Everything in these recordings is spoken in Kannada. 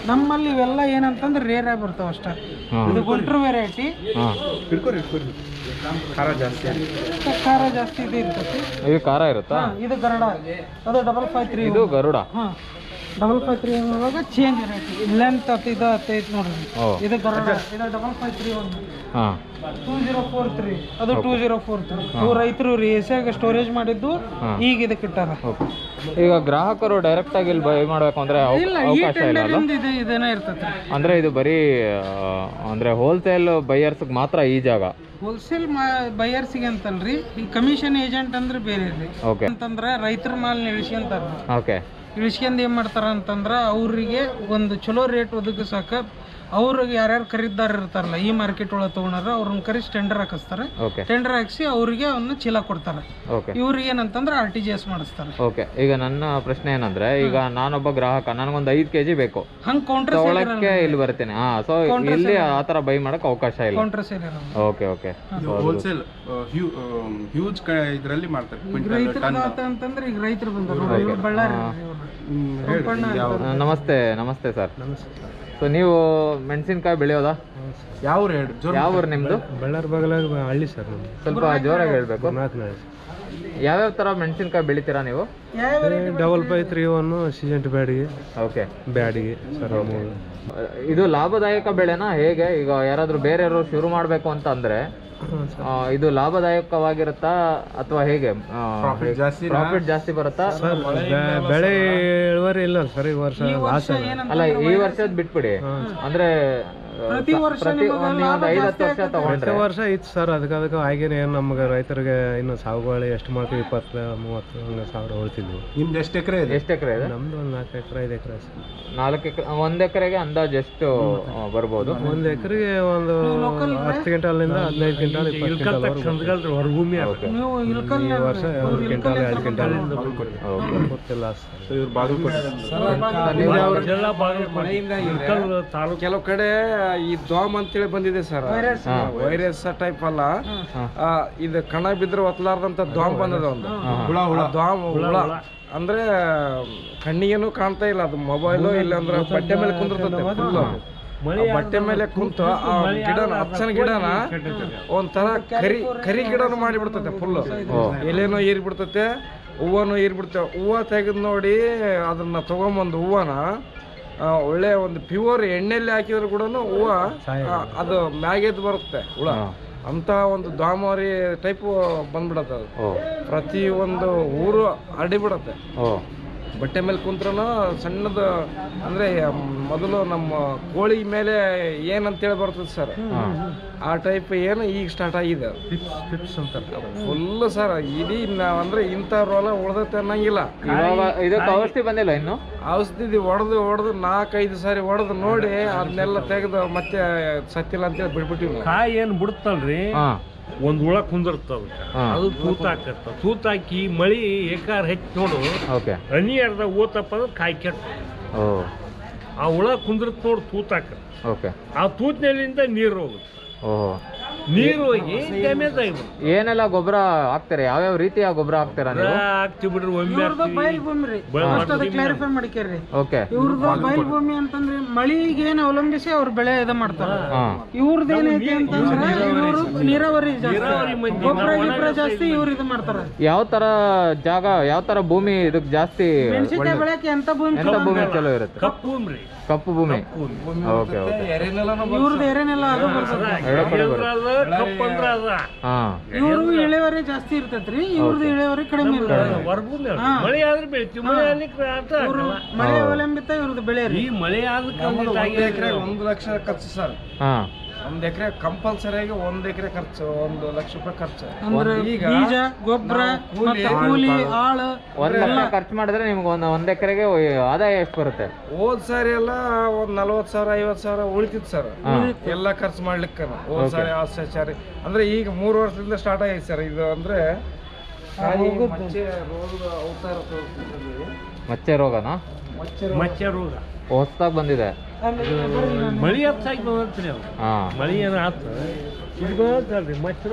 ನಮ್ಮಲ್ಲಿ ಇವೆಲ್ಲ ಏನಂತಂದ್ರೆ ರೇರ್ ಆಗಿ ಬರ್ತಾವ ಅಷ್ಟೇ ಹಾಂ ಇದು ಗುಂಟ್ರು ವೆರೈಟಿ ಹಾಂ ಖಾರ ಜಾಸ್ತಿ ಇದು ಇರ್ತೈತಿ ಇದು ಖಾರ ಇರುತ್ತಾ ಹಾ, ಇದು ಗರಡ ಅದು ಡಬಲ್ ಫೈವ್ ತ್ರೀ ಇದು ಗರುಡ ಹಾಂ ಡಬಲ್ ಫೈವ್ ತ್ರೀ ಒಳಗ ಚೇಂಜ್ ವೆರೈಟಿ ಲೆಂತ್ ಅತ್ ಇದು ಐತಿ ನೋಡ್ರಿ ಓ ಇದು ಗರಡ ಇದು ಡಬಲ್ ಫೈವ್ ತ್ರೀ ಒನ್ ಹಾಂ ಟೂ ಜೀರೋ ಫೋರ್ ತ್ರೀ ಅದು ಟೂ ಜೀರೋ ಫೋರ್ ತ್ರೀ ಇವು ರೈತರು ರೀ ಎಸ್ಯಾಗ ಸ್ಟೋರೇಜ್ ಮಾಡಿದ್ದು ಹಾಂ. ಈಗ ಇದಕ್ಕೆ ಇಟ್ಟಾರ ಓಕೆ ಈಗ ಗ್ರಾಹಕರು ಡೈರೆಕ್ಟಾಗಿ ಇಲ್ಲಿ ಬೈ ಮಾಡಬೇಕು ಅಂದರೆ ಇಲ್ಲ ಈ ಅವಕಾಶ ಇಲ್ಲ ಅಲ್ಲ ಟೆಂಡರಿಂದ ಇದು ಇದೇನೇ ಇರ್ತೈತಿ ಅಂದರೆ ಇದು ಬರೀ ಆ, ಅಂದರೆ ಹೋಲ್ಸೇಲ್ ಬೈಯರ್ಸ್ಗೆ ಮಾತ್ರ ಈ ಜಾಗ ಹೋಲ್ಸೇಲ್ ಮಾ ಬೈಯರ್ಸಿಗೆ ಅಂತಲ್ರಿ ಈ ಕಮಿಷನ್ ಏಜೆಂಟ್ ಅಂದ್ರೆ ಬೇರೆ ರೀ ಓಕೆ ಅಂತಂದ್ರೆ ರೈತರ ಮಾಲ್ ಇಳಿಸ್ಕೊಂತಾರ ಓಕೆ ಇಳಿಸ್ಕೊಂಡ್ ಏನ್ ಮಾಡ್ತಾರ ಅಂತಂದ್ರ ಅವ್ರಿಗೆ ಒಂದು ಚಲೋ ರೇಟ್ ಒದಗಿಸಾಕ ಅವ್ರಿಗೆ ಯಾರ್ಯಾರು ಖರೀದಾರ ಇರ್ತಾರಲ್ಲ ಈ ಮಾರ್ಕೆಟ್ ಒಳಗೆ ತಗೊಳಾರ ಅವ್ರನ್ನ ಕರೆಸಿ ಟೆಂಡರ್ ಹಾಕಿಸ್ತಾರೆ ಓಕೆ ಟೆಂಡರ್ ಹಾಕ್ಸಿ ಅವ್ರಿಗೆ ಅವನ್ನ ಚೀಲ ಕೊಡ್ತಾರೆ ಓಕೆ ಇವ್ರಿಗೆ ಏನಂತಂದ್ರೆ ಆರ್ ಟಿ ಜಿ ಎಸ್ ಮಾಡಿಸ್ತಾರೆ ಓಕೆ ಈಗ ನನ್ನ ಪ್ರಶ್ನೆ ಏನಂದ್ರೆ ಈಗ ನಾನೊಬ್ಬ ಗ್ರಾಹಕ ನನಗೊಂದು ಐದು ಕೆ ಜಿ ಬೇಕು ಹಂಗೆ ಕೌಂಟರ್ ತಗೊಳಕ್ಕೆ ಇಲ್ಲಿ ಬರ್ತೇನೆ ಹಾ ಸೊ ಇಲ್ಲಿ ಆ ಥರ ಬೈ ಮಾಡಕ್ಕೆ ಅವಕಾಶ ಇಲ್ಲ ಕೌಂಟರ್ ಸೇಲ್ ಇರೋದು ಓಕೆ ಓಕೆ ಹೋಲ್ಸೇಲ್ ಹ್ಯೂಜ್ ಇದರಲ್ಲಿ ಮಾಡ್ತಾರೆ ಕ್ವಿಂಟಲ್ ರೈತರ ಆತ ಅಂತಂದ್ರೆ ಈಗ ರೈತರು ಬಂದಾರ ನೋಡಿ, ಇವ್ರು ಬಳ್ಳಾರಿ ಇವ್ರು. ನಮಸ್ತೆ ನಮಸ್ತೆ ಸರ್ ಸೊ ನೀವು ಮೆಣಸಿನ್ಕಾಯಿ ಬೆಳೆಯೋದಾ ಯಾವ ರೇಟ್ ಜೋರ್ ಯಾವ ಊರು ನಿಮ್ಮದು ಬಳ್ಳಾರಿ ಬಾಗಲಾಗ ಹಳ್ಳಿ ಸರ್ ನಮ್ದು ಸ್ವಲ್ಪ ಜೋರಾಗಿ ಹೇಳ್ಬೇಕು ನಾಲ್ಕನೇ ಯಾವ್ಯಾವ ಥರ ಮೆಣಸಿನ್ಕಾಯಿ ಬೆಳಿತೀರಾ ನೀವು double five three one Syngenta Byadgi okay Byadgi sir ಮೂರು ಇದು ಲಾಭದಾಯಕ ಬೆಳೆನಾ ಹೇಗೆ ಈಗ ಯಾರಾದರೂ ಬೇರೆಯವರು ಶುರು ಮಾಡಬೇಕು ಅಂತ ಅಂದ್ರೆ ಆ, ಇದು ಲಾಭದಾಯಕವಾಗಿರುತ್ತಾ ಅಥವಾ ಹೇಗೆ ಜಾಸ್ತಿ ಪ್ರಾಫಿಟ್ ಜಾಸ್ತಿ ಬರುತ್ತಾ ಸರ್ ಬೆ- ಬೆಳೆ ಇಳುವರಿ ಇಲ್ಲ ಸರ್ ಈ ವರ್ಷ ಲಾಸ್ ಅಲ್ಲ ಈ ವರ್ಷದ ಬಿಟ್ಬಿಡಿ ಅಂದ್ರೆ ಆ, ಪ್ರತಿ ವರ್ಷ ಪ್ರತಿ ನಿಮಗೆ ಒಂದು ಲಾಭ ಐದು ಜಾಸ್ತಿ ಹತ್ತು ವರ್ಷ ಆಗ್ತದೆ. ತಗೊಂಡ್ರೆ ವರ್ಷ ಇತ್ತು ಸರ್ ಅದಕ್ಕೆ ಅದಕ್ಕೆ ಆಗೇನೆ ಏನು ನಮ್ಗೆ ರೈತರಿಗೆ ಇನ್ನು ಸಾಗುವಳಿ ಎಷ್ಟು ಮಾಡ್ತೀವಿ ಇಪ್ಪತ್ತು ಮೂವತ್ತು ಹಂಗೆ ಸಾವಿರ ಉಳ್ತಿದ್ವಿ ನಿಮ್ದು ಎಷ್ಟು ಎಕರೆ ಇದೆ ಎಷ್ಟು ಎಕರೆ ಇದೆ ನಮ್ದು ಒಂದು ನಾಲ್ಕು ಎಕರೆ ಐದು ಎಕರೆ ಸರ್ ನಾಲ್ಕು ಎಕರೆ ಒಂದ್ ಎಕರೆಗೆ ಅಂದಾಜು ಎಷ್ಟು ಆ, ಬರ್ಬೋದು ಒಂದು ಎಕರೆಗೆ ಒಂದು ಹತ್ತು ಕ್ವಿಂಟಾಲಿಂದ ಹದಿನೈದು ಕ್ವಿಂಟಾಲ್ ಇಪ್ಪತ್ತು ಕ್ವಿಂಟಾಲ್ ಹೊರಭೂಮಿ ನೀವು ಇಲ್ಕಲ್ ಈ ವರ್ಷ ಒಂದು ಕ್ವಿಂಟಾಲ್ ಎರಡು ಕ್ವಿಂಟಾಲ್ ಓಕೆ ಗೊತ್ತಿಲ್ಲ ಸರ್ ಸೊ ಇವ್ರು ಬಾಗಲಕೋಟೆ ಕೆಲವು ಕಡೆ ಈ ದ್ವಾಮ್ ಅಂತೇಳಿ ಬಂದಿದೆ ಸರ್ ವೈರಸ್ ಟೈಪ್ ಅಲ್ಲ ಆ, ಇದು ಕಣ ಬಿದ್ರೆ ಒತ್ತಲಾರ್ದಂತ ದ್ವಾಮ್ ಬಂದದ ಒಂದು ಹುಳ ಹುಳ ಆ ದ್ವಾಮ್ ಹುಳ ಅಂದ್ರೆ ಕಣ್ಣಿಗೇನು ಕಾಣ್ತಾ ಇಲ್ಲ ಅದು ಮೊಬೈಲು ಇಲ್ಲ ಅಂದ್ರೆ ಬಟ್ಟೆ ಮೇಲೆ ಕುಂದಿರ್ತದೆ full. ಆ ಬಟ್ಟೆ ಮೇಲೆ ಕುಂತು ಆ ಗಿಡನ ಹಚ್ಚನ ಗಿಡನ ಒಂಥರ ಕರಿ ಕರಿ ಗಿಡನ ಮಾಡಿಬಿಡ್ತತೆ ಫುಲ್ ಎಲೆನೋ ಏರಿ ಬಿಡ್ತತೆ ಹೂವನು ಏರಿ ಬಿಡ್ತೇವೆ ಹೂವ ತೆಗೆದು ನೋಡಿ ಅದನ್ನ ತಗೊಂಬಂದು ಹೂವನ ಆ, ಒಳ್ಳೆ ಒಂದು ಪ್ಯೂರ್ ಎಣ್ಣೆಯಲ್ಲಿ ಹಾಕಿದ್ರು ಕೂಡ ಹೂವ ಆ, ಅದು ಮ್ಯಾಗೆದ್ದು ಬರುತ್ತೆ ಹುಳ ಅಂತ ಒಂದು ದಾಮರಿ ಟೈಪ್ ಬಂದ್ಬಿಡತ್ತೆ ಅದು ಓ ಪ್ರತಿ ಒಂದು ಊರು ಹರಡಿಬಿಡತ್ತೆ ಓ ಬಟ್ಟೆ ಮೇಲೆ ಕುಂತ್ರನು ಸಣ್ಣದು ಅಂದ್ರೆ ಮೊದಲು ನಮ್ಮ ಕೋಳಿ ಮೇಲೆ ಏನಂತೇಳಿ ಬರ್ತದೆ ಸರ್ ಆ ಟೈಪ್ ಏನು ಈಗ ಸ್ಟಾರ್ಟ್ ಆಗಿದೆ ಟಿಪ್ಸ್ ಅಂತಾರೆ ಫುಲ್ ಸರ್ ಇಡೀ ನಾವ್ ಅಂದ್ರೆ ಇಂಥ ರೋಲ ಉಳ್ದತ್ತೆ ಅನ್ನಂಗಿಲ್ಲ ಇವಾಗ ಇದಕ್ಕೆ ಔಷಧಿ ಬಂದಿಲ್ಲ ಇನ್ನು ಔಷಧಿ ಹೊಡೆದು ಹೊಡೆದು ನಾಲ್ಕೈದು ಸಾರಿ ಹೊಡೆದು ನೋಡಿ ಅದನ್ನೆಲ್ಲ ತೆಗೆದು ಮತ್ತೆ ಸತ್ತಿಲ್ಲ ಅಂತೇಳಿ ಬಿಟ್ಬಿಟ್ಟಿವಿ ನಾವು. ಕಾಯಿ ಏನು ಬಿಡುತ್ತಲ್ರಿ ಹಾ ಒಂದ್ ಹುಳ ಕುಂದಿರ್ತದ ಹಾ. ಅದು ತೂತ ಹಾಕತ್ತ ತೂತ ಹಾಕಿ ಮಳಿ ಏಕಾರ ಹೆಚ್ಚು ನೋಡು ಓಕೆ ಹನಿ ಅರ್ಧ ಓತಪ್ಪ ಅಂದ್ರೆ ಕಾಯಿ ಕೆಟ್ಟ ಓ ಆ ಹುಳ ಕುಂದಿರ್ತ ನೋಡು ತೂತ ಹಾಕ ಓಕೆ ಆ ತೂತ್ನಲ್ಲಿಂದ ನೀರು ಹೋಗುತ್ತೆ ಓಹೋ ನೀರು ಹೋಗಿ ಡ್ಯಾಮೇಜ್ ಆಗಿಬಿಡುತ್ತೆ ಏನೆಲ್ಲ ಗೊಬ್ಬರ ಹಾಕ್ತಾರೆ ಯಾವ್ಯಾವ ರೀತಿಯ ಗೊಬ್ಬರ ಹಾಕ್ತೀರಾ ನೀವು ಹಾಕ್ತಿ ಬಿಡ್ರಿ ಒಮ್ಮೆ ಇವ್ರದ್ದು ಹಾಕ್ತೀವಿ. ಬಯಲು ಭೂಮಿ ರೀ ಫಸ್ಟ್ ಅದಕ್ಕೆ ಕ್ಲಾರಿಫೈ ಮಾಡಿಕೇರಿ ಓಕೆ ಇವ್ರದ್ದು ಬಯಲು ಭೂಮಿ ಅಂತಂದ್ರೆ ಮಳಿಗೆ ಏನು ಅವಲಂಬಿಸಿ ಅವ್ರ ಬೆಳೆ ಇದು ಮಾಡ್ತಾರ ಹಾ ಇವ್ರದ್ದು ಏನೈತಿ ಅಂತಂದ್ರೆ ಇವರು ನೀರಾವರಿ ಜಾಸ್ತಿ ಮಂದಿ, ಗೊಬ್ಬರ ಗಿಬ್ಬರ ಜಾಸ್ತಿ ಇವ್ರು ಇದು ಮಾಡ್ತಾರ ಯಾವ ತರ ಜಾಗ ಯಾವ ತರ ಭೂಮಿ ಇದಕ್ಕೆ ಜಾಸ್ತಿ ಮೆಣಸಿನಕಾಯಿ ಬೆಳೆಯಕ್ಕೆ ಎಂತ ಭೂಮಿ ಎಂತ ಭೂಮಿ ಚಲೋ ಇರುತ್ತೆ ಕಪ್ಪು ಭೂಮ್ರಿ ಕಪ್ಪು ಭೂಮಿ ಓಕೆ ಓಕೆ ಇವ್ರದ್ದು ಎರೆನೆಲ್ಲ ಅದು ಬರ್ತದೆ ಎರಡು ಕಡೆ ಎದ್ರ ಬರುತ್ತೆ ಅದ ಕಪ್ಪು ಅಂದ್ರ ಅದ ಹಾ ಇವ್ರದ್ದು ಇಳುವರಿ ಜಾಸ್ತಿ ಇರ್ತೈತ್ರಿ ಇವ್ರದ್ದು ಇಳುವರಿ ಕಡಿಮೆ ಇರ್ತೈತಿ ಹೊರಭೂಮಿ ಅದ. ಮಳೆ ಆದ್ರೆ ಬೆಳಿತೀವಿ ಮಳೆ ಆಗ್ಲಿಕ್ಕೆ ಅರ್ಥ ಇವ್ರು ಆಗಲ್ಲ. ಮಳೆ ಅವಲಂಬಿತ ಇವ್ರದ್ದು ಬೆಳೆ ರೀ ಈ ಮಳೆ ಆದ ನಮ್ದು ಒಂದು ಎಕರೆ ಒಂದು ಲಕ್ಷ ಖರ್ಚು ಸರ್ ಹಾ ಒಂದು ಎಕರೆ ಕಂಪಲ್ಸರಿಯಾಗಿ ಒಂದು ಎಕರೆ ಖರ್ಚು ಒಂದು ಲಕ್ಷ ರೂಪಾಯಿ ಖರ್ಚು ಅಂದ್ರೆ ಈಗ ಬೀಜ ಗೊಬ್ಬರ ಮತ್ತೆ ಕೂಲಿ ಆಳು ಒಂದ್ ಲಕ್ಷ ಖರ್ಚು ಮಾಡಿದ್ರೆ ನಿಮ್ಗೆ ಒಂದ್ ಒಂದ್ ಎಕರೆಗೆ ಆದಾಯ ಎಷ್ಟು ಬರುತ್ತೆ ಹೋದ್ ಸಾರಿ ಎಲ್ಲ ಒಂದ್ ನಲ್ವತ್ ಸಾವಿರ ಐವತ್ ಸಾವಿರ ಉಳಿತಿತ್ತು ಸರ್ ಎಲ್ಲ ಖರ್ಚು ಮಾಡ್ಲಿಕ್ಕೆ ಹೋದ್ ಸಾರಿ ಆ ಸ- ಸಾರಿ ಅಂದ್ರೆ ಈಗ ಮೂರು ವರ್ಷದಿಂದ ಸ್ಟಾರ್ಟ್ ಆಗೈತೆ ಸರ್ ಇದು ಅಂದ್ರೆ ಕಾಯಿ ಮಚ್ಚೆ ರೋಗ ಅವತಾರ ತೋರಿಸ್ತಿದ್ದೀವಿ. ಮಚ್ಚೆ ರೋಗನಾ ಮಚ್ಚೆ ಮಚ್ಚ ರೋಗ ಹೊಸ್ದಾಗಿ ಬಂದಿದೆ ಮಳಿ ಹತ್ತಾಗಿ ಬಂದ್ರಿ ಅದು ಹಾ ಮಳಿ ಏನು ಆತ ಇದು ಬಂದಲ್ರಿ ಮಚ್ಚರು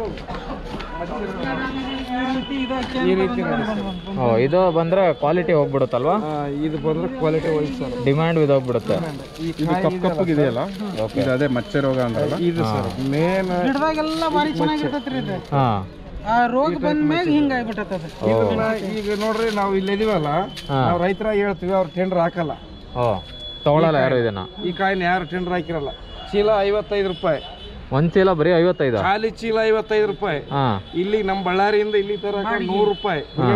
ಈ ರೀತಿ ಓ ಇದು ಬಂದ್ರೆ ಕ್ವಾಲಿಟಿ ಹೋಗ್ಬಿಡುತ್ತಲ್ವಾ ಆ, ಇದು ಬಂದ್ರೆ ಕ್ವಾಲಿಟಿ ಒಳ್ಳೆ ಸರ್ ಡಿಮ್ಯಾಂಡ್ ಇದಾಗ್ಬಿಡುತ್ತೆ ಈ ಇದು ಕಪ್ಪು ಕಪ್ಪಗಿದೆಯಲ್ಲ ಓಕೆ ಇದು ಅದೇ ಮಚ್ಚೆ ರೋಗ ಅಂತಾರಲ್ಲ ಇದು ಸರ್ ಮೇನ್ ಗಿಡದಾಗೆಲ್ಲ ಭಾರಿ ಚೆನ್ನಾಗಿರ್ತೈತ್ರಿ ಇದು ಹಾ ಆ ರೋಗ ಬಂದ ಮ್ಯಾಗ ಹಿಂಗ ಆಗ್ಬಿಟ್ಟದ ಇದನ್ನ ಈಗ ನೋಡ್ರಿ ನಾವು ಇಲ್ಲಿ ಇದೀವಲ್ಲ ಹಾ. ನಾವು ರೈತರಾಗಿ ಹೇಳ್ತೀವಿ ಅವ್ರು ಟೆಂಡರ್ ಹಾಕಲ್ಲ ಓ ತಗೊಳಲ್ಲ ಯಾರು ಇದನ್ನ ಈ ಕಾಯಿನ ಯಾರು ಟೆಂಡರ್ ಹಾಕಿರಲ್ಲ ಚೀಲ ಐವತ್ತೈದು ರೂಪಾಯಿ ಒಂದ್ ಚೀಲ ಬರೀ ಐವತ್ತೈದು ಖಾಲಿ ಚೀಲ ಐವತ್ತೈದು ರೂಪಾಯಿ ಹಾ ಇಲ್ಲಿ ನಮ್ಮ ಬಳ್ಳಾರಿಯಿಂದ ಇಲ್ಲಿ ತರಕ ನೂರು ರೂಪಾಯಿ ಹಾ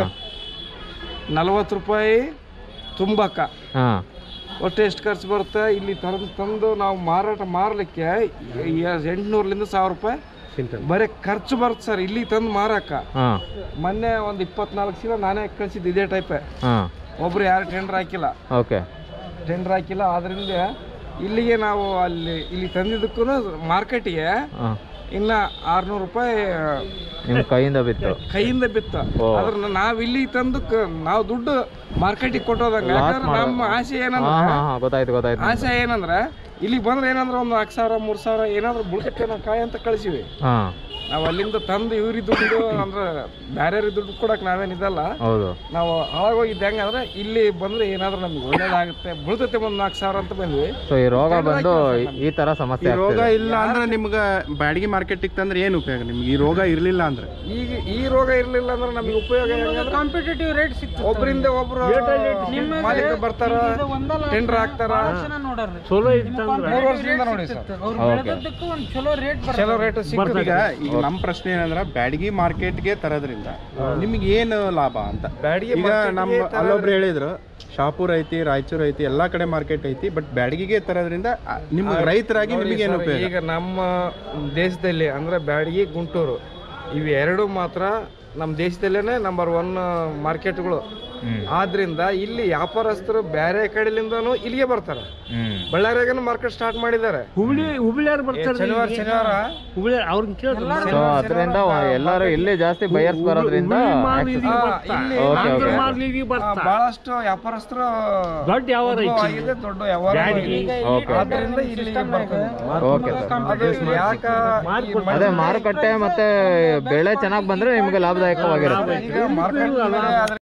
ನಲವತ್ತು ರೂಪಾಯಿ ತುಂಬಕ್ಕ ಹಾ ಒಟ್ಟು ಎಷ್ಟು ಖರ್ಚು ಬರುತ್ತೆ ಇಲ್ಲಿ ತಂದು ತಂದು ನಾವು ಮಾರಾಟ ಮಾರಲಿಕ್ಕೆ ಎಂಟುನೂರಲಿಂದ ಸಾವಿರ ರೂಪಾಯಿ ಬರೀ ಖರ್ಚು ಬರುತ್ತೆ ಸರ್ ಇಲ್ಲಿ ತಂದು ಮಾರಕ್ಕ ಹಾ ಮೊನ್ನೆ ಒಂದು ಇಪ್ಪತ್ನಾಲ್ಕು ಚೀಲ ನಾನೇ ಕಳಿಸಿದ್ದು ಇದೇ ಟೈಪೇ ಹಾ ಒಬ್ರು ಯಾರು ಟೆಂಡರ್ ಹಾಕಿಲ್ಲ ಓಕೆ ಟೆಂಡರ್ ಹಾಕಿಲ್ಲ ಆದ್ರಿಂದ ಇಲ್ಲಿಗೆ ನಾವು ಅಲ್ಲಿ ಇಲ್ಲಿ ತಂದಿದ್ದಕ್ಕೂ ಮಾರ್ಕೆಟಿಗೆ ಹಾ ಇನ್ನ ಆರ್ನೂರು ರೂಪಾಯಿ ನಿಮ್ ಕೈಯಿಂದ ಬಿತ್ತು ಕೈಯಿಂದ ಬಿತ್ತ ಓ. ಅದ್ರ ನಾವ್ ಇಲ್ಲಿ ತಂದು ಕ- ನಾವು ದುಡ್ಡು ಮಾರ್ಕೆಟಿಗೆ ಕೊಟ್ಟೋದಂಗ ಯಾಕಂದ್ರೆ ನಮ್ಮ ಆಸೆ ಹಾ ಏನಂದ್ರೆ ಹಾ ಹಾ ಗೊತ್ತಾಯ್ತು ಗೊತ್ತಾಯ್ತು ಆಸೆ ಏನಂದ್ರೆ ಇಲ್ಲಿಗೆ ಬಂದ್ರೆ ಏನಂದ್ರೆ ಒಂದು ನಾಲ್ಕು ಸಾವಿರ ಮೂರು ಸಾವಿರ ಏನಾದ್ರು ಬುಳ್ಕಕ್ಕೆ ನಾವು ಕಾಯಿ ಅಂತ ಕಳಿಸಿವಿ ಹಾ ನಾವು ಅಲ್ಲಿಂದ ತಂದು ಇವ್ರಿಗೆ ದುಡ್ಡು ಅಂದ್ರೆ ಬೇರೆ ದುಡ್ಡು ಕೊಡಕ್ ನಾವೇನ್ ಇದಲ್ಲ ಹೌದು ನಾವು ಹಾಳಾಗೋಗಿದ್ದು ಹೆಂಗಂದ್ರೆ ಇಲ್ಲಿ ಬಂದ್ರೆ ಏನಾದ್ರು ನಮ್ಗೆ ಒಳ್ಳೇದಾಗುತ್ತೆ ಬುಳ್ತತೆ ಒಂದು ನಾಲ್ಕು ಸಾವಿರ ಅಂತ ಬಂದ್ವಿ ಸೊ ಈ ರೋಗ ಬಂದು ಈ- ಈ ತರ ಈ ಸಮಸ್ಯೆ ರೋಗ ಆಗ್ತಿದೆ ಇಲ್ಲ ಅಂದ್ರೆ ನಿಮ್ಗೆ ಬ್ಯಾಡಗಿ ಮಾರ್ಕೆಟಿಗೆ ತಂದ್ರೆ ಏನು ಉಪಯೋಗ ನಿಮ್ಗೆ ಈ ರೋಗ ಇರ್ಲಿಲ್ಲ ಅಂದ್ರೆ ಈಗ ಈ ರೋಗ ಇರ್ಲಿಲ್ಲ ಅಂದ್ರೆ ನಮಗೆ ಉಪಯೋಗ ಹೆಂಗಂದ್ರೆ ಕಾಂಪಿಟೇಟಿವ್ ರೇಟ್ ಸಿಕ್ತದೆ ಒಬ್ಬರಿಂದ ಒಬ್ರು ಮಾಲೀಕರು ಬರ್ತಾರ ಟೆಂಡರ್ ಹಾಕ್ತಾರ ನೋಡ್ರಿ ಚಲೋ ಇತ್ತಂದ್ರೆ ಮೂರು ವರ್ಷದಿಂದ ನೋಡಿ ಸರ್ ಅವ್ರು ಬೆಳೆದದ್ದಕ್ಕೂ ಒಂದ್ ಚಲೋ ರೇಟ್ ಚಲೋ ರೇಟ್ ಸಿಗ್ತದೆ ಈಗ ಈಗ ನಮ್ಮ ಪ್ರಶ್ನೆ ಏನಂದ್ರೆ ಬ್ಯಾಡಗಿ ಮಾರ್ಕೆಟ್ಗೆ ತರೋದ್ರಿಂದ ನಿಮ್ಗೆ ಏನು ಲಾಭ ಅಂತ ಬ್ಯಾಡಗಿ ಈಗ ನಮ್ಮ ಅಲ್ಲೊಬ್ರು ಹೇಳಿದ್ರು ಶಾಪುರ್ ಐತಿ ರಾಯಚೂರು ಐತಿ ಎಲ್ಲಾ ಕಡೆ ಮಾರ್ಕೆಟ್ ಐತಿ ಬಟ್ ಬ್ಯಾಡಗಿಗೆ ತರೋದ್ರಿಂದ ಆ, ನಿಮ್ಗೆ ರೈತರಾಗಿ ನಿಮಗೆ ಏನು ಉಪಯೋಗ ಈಗ ನಮ್ಮ ದೇಶದಲ್ಲಿ ಅಂದ್ರೆ ಬ್ಯಾಡಗಿ ಗುಂಟೂರು ಇವು ಎರಡು ಮಾತ್ರ ನಮ್ಮ ದೇಶದಲ್ಲೇನೆ ನಂಬರ್ ಒನ್ ಮಾರ್ಕೆಟ್ಗಳು ಹ್ಮ್ ಆದ್ರಿಂದ ಇಲ್ಲಿ ವ್ಯಾಪಾರಸ್ಥರು ಬೇರೆ ಕಡೆಲಿಂದನೂ ಇಲ್ಲಿಗೆ ಬರ್ತಾರೆ ಹ್ಮ್ ಬಳ್ಳಾರಿಯಾಗನು ಮಾರ್ಕೆಟ್ ಸ್ಟಾರ್ಟ್ ಮಾಡಿದ್ದಾರೆ ಹುಬ್ಳಿ ಹುಬ್ಳಿಯಾರು ಬರ್ತಾರೆ ಶನಿವಾರ ಶನಿವಾರ ಹುಬ್ಳಿ ಅವ್ರನ್ನ ಕೇಳಿದ್ರೆ ಸೊ ಅದರಿಂದ ಎಲ್ಲರೂ ಇಲ್ಲಿ ಜಾಸ್ತಿ ಬಯರ್ಸ್ ಬರೋದ್ರಿಂದ access- ಆ, ಇಲ್ಲಿ ಓಕೆ ಓಕೆ ಮಾರ್ಲಿಗೆ ಆ, ಬರ್ತಾರೆ ಬಹಳಷ್ಟು ವ್ಯಾಪಾರಸ್ಥರು ದೊಡ್ಡ ವ್ಯವಹಾರ ಐತಿ ಆಗಿದೆ ದೊಡ್ಡ ವ್ಯವಹಾರ ಬ್ಯಾಡಗಿ. ಓಕೆ ಆದ್ರಿಂದ ಇಲ್ಲಿ ಬರ್ತದೆ ಓಕೆ ಸರ್ ಅದು ಯಾಕ ಈ ಮ- ಅದೇ ಮಾರುಕಟ್ಟೆ ಮತ್ತೆ ಬೆಳೆ ಚೆನ್ನಾಗಿ ಬಂದ್ರೆ ನಿಮಗೆ ಲಾಭದಾಯಕವಾಗಿರುತ್ತೆ ಈಗ ಮಾರ್ಕೆಟ್